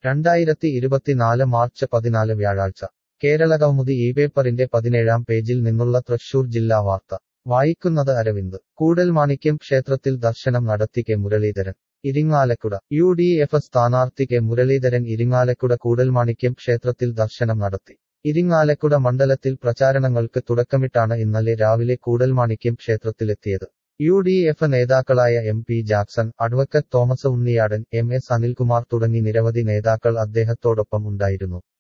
രണ്ടായിരത്തി ഇരുപത്തിനാല് മാർച്ച് പതിനാല് വ്യാഴാഴ്ച കേരളകൗമുദി ഈ പേപ്പറിന്റെ പതിനേഴാം പേജിൽ നിന്നുള്ള തൃശൂർ ജില്ലാ വാർത്ത വായിക്കുന്നത് അരവിന്ദ് കൂടൽമാണിക്യം ക്ഷേത്രത്തിൽ ദർശനം നടത്തി K Muraleedharan Irinjalakuda U D F സ്ഥാനാർത്ഥി കെ മുരളീധരൻ ഇരിങ്ങാലക്കുട കൂടൽമാണിക്യം ക്ഷേത്രത്തിൽ ദർശനം നടത്തി ഇരിങ്ങാലക്കുട മണ്ഡലത്തിൽ പ്രചാരണങ്ങൾക്ക് തുടക്കമിട്ടാണ് ഇന്നലെ രാവിലെ കൂടൽമാണിക്യം ക്ഷേത്രത്തിലെത്തിയത് യു ഡി എഫ് നേതാക്കളായ M P Jackson advocate Thomas Unniyadan M S Anilkumar തുടങ്ങി നിരവധി നേതാക്കൾ അദ്ദേഹത്തോടൊപ്പം ഉണ്ടായിരുന്നു